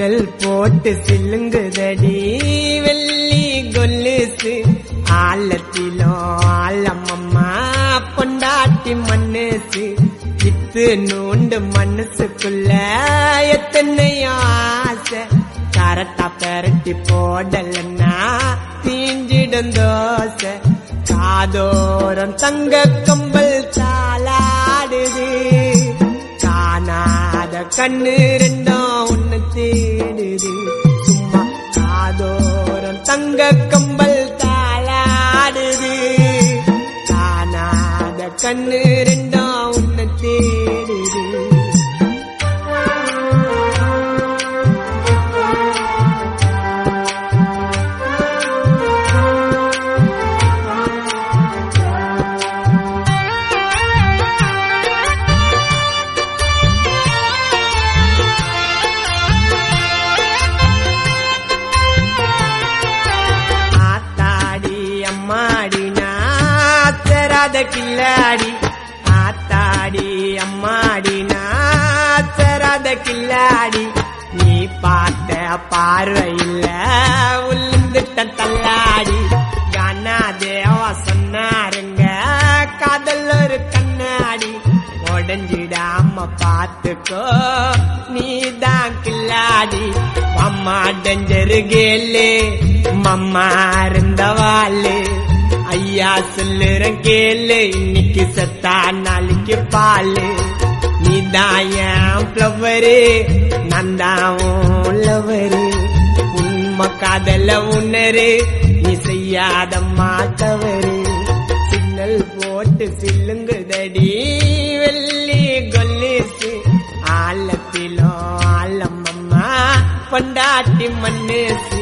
signal போட்டு சில்லுங்குதடி வெள்ளி கொல்லுசு ஆழத்திலும் ஆழமம்மா பொண்டாட்டி மண்ணுசு இத்து நூண்டு மனசுக்குள்ள எத்தனை ஆசை கரட்டா பெரட்டி போடலன்னா தீஞ்சிடும் தோசை காதோரம் தங்க கம்பல் தாளாடுது காணாத கண்ணு ரெண்டும் உன்னை தேடுது சும்மா காதோரம் தங்க கம்பல் தாளாடுது காணாத கண்ணு ரெண்டும் உன்னை தேடுது ஆத்தாடி அம்மாடி நாத்தராத கில்லாடி ஆத்தாடி அம்மாடி நாத்தராத கில்லாடி நீ பார்த்த பார்வையில் உளுந்துட்ட தள்ளாடி கனா தேவா சொன்னாருங்க காதல் ஒரு கண்ணாடி உடஞ்சிடாம பார்த்துக்கோ நீதான் கில்லாடி அம்மா டஞ்சரு கேளு மம்மா இருந்தவாளு ஐயா சொல்லுறேன் கேளு இன்னைக்கு செத்தா நாளைக்கு பாலு நீதான் என் ஃப்ளவரு நான் தான் லவரு உண்மை காதல உணரு நீ செய்யாத மாத்தவரு சிக்னல் போட்டு சில்லுங்குதடி வெள்ளி கொல்லிசு ஆழத்திலோ ஆழமம்மா பொண்டாட்டி மண்ணுசு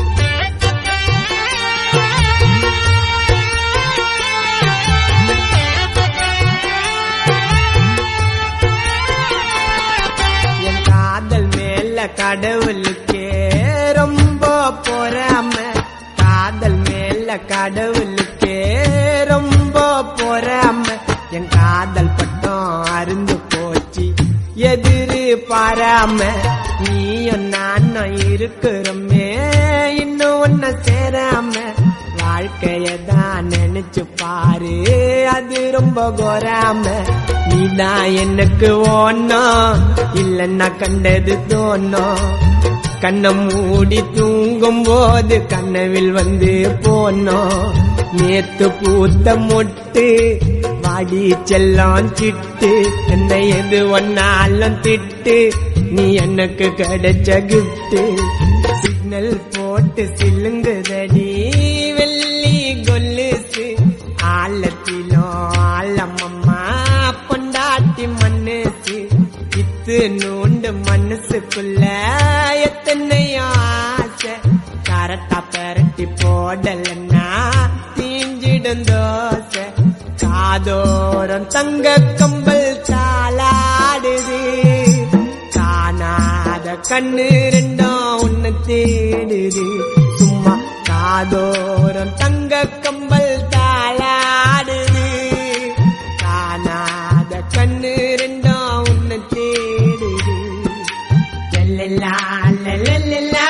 என் காதல் மேல கடவுளுக்கே ரொம்ப பொறாம காதல் மேல கடவுளுக்கே ரொம்ப பொறாம என் காதல் பட்டம் அருந்து போச்சு எதிரு பாராம நீயும் நானும் இருக்கிறோமே இன்னும் ஒன்ன சேராம வாழ்க்கைய தான் நினைச்சு பாரு அது ரொம்ப கோராம நீதான் எனக்கு ஓணும் இல்லன்னா கண்டது தோணும் கண்ணை மூடி தூங்கும் போது கனவில் வந்து போனோம் நேத்து பூத்த மொட்டு வாடி செல்லம் சிட்டு என்னை எது ஒன்னாலும் திட்டு நீ எனக்கு கிடைச்ச கிஃப்ட் சிக்னல் போட்டு சில்லுங்குதடி வெள்ளி கொல்லுசு ஆழத்திலோ ஆழமம்மா பொண்டாட்டி மண்ணுசு இத்து நூண்டு மனசுக்குள்ள எத்தனை ஆசை கரட்டா பெரட்டி போடலன்னா தீஞ்சிடும் தோசை காதோரம் தங்க கம்பல் தாளாடுது காணாத கண்ணு ரெண்டும் உன்னை தேடுது சும்மா காதோரம் தங்க கம்பல் தாளாடுது காணாத கண்ணு ரெண்டும் உன்னை தேடுது லல்லலா, லல்லலா,